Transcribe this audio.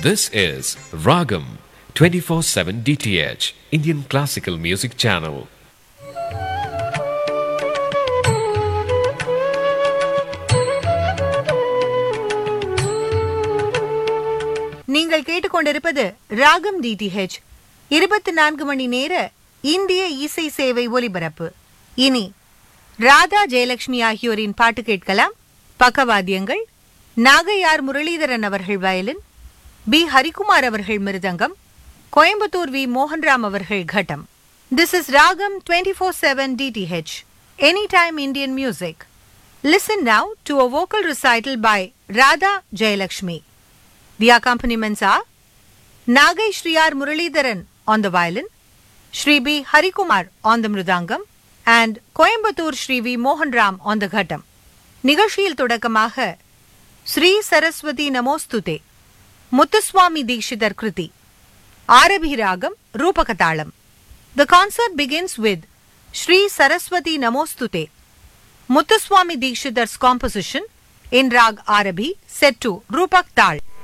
This is Ragam 24 7 DTH, Indian Classical Music Channel. நீங்கள் கேட்டுக்கொண்டிருப்பது ராகம் டிடிஹெச் இருபத்தி நான்கு மணி நேர இந்திய இசை சேவை ஒலிபரப்பு இனி ராதா ஜெயலட்சுமி ஆகியோரின் பாட்டு கேட்கலாம் பக்கவாத்தியங்கள் நாகையார் முரளிதரன் அவர்கள் வயலின் பி ஹரிகுமார் அவர்கள் மிருதங்கம் கோயம்புத்தூர் வி மோகன்ராம் அவர்கள் கட்டம் this is Raagam twenty four seven DTH any time Indian music Listen now to a vocal recital by Radha Jayalakshmi. The accompaniments are Nagai Shriyar Muralidharan on the violin, Shri B. Harikumar on the mridangam, and Coimbatore Shri V. Mohan Ram on the ghatam. நிகழ்ச்சியில் தொடக்கமாக ஸ்ரீ சரஸ்வதி நமோஸ்துதே முத்துசுவாமி தீக்ஷிதர் கிருதி ஆரபி ராகம் ரூபகதாளம் The concert begins with Shri Saraswati Namostute Muthuswami Dikshitar's composition in Rag Arabi set to Rupak Tal.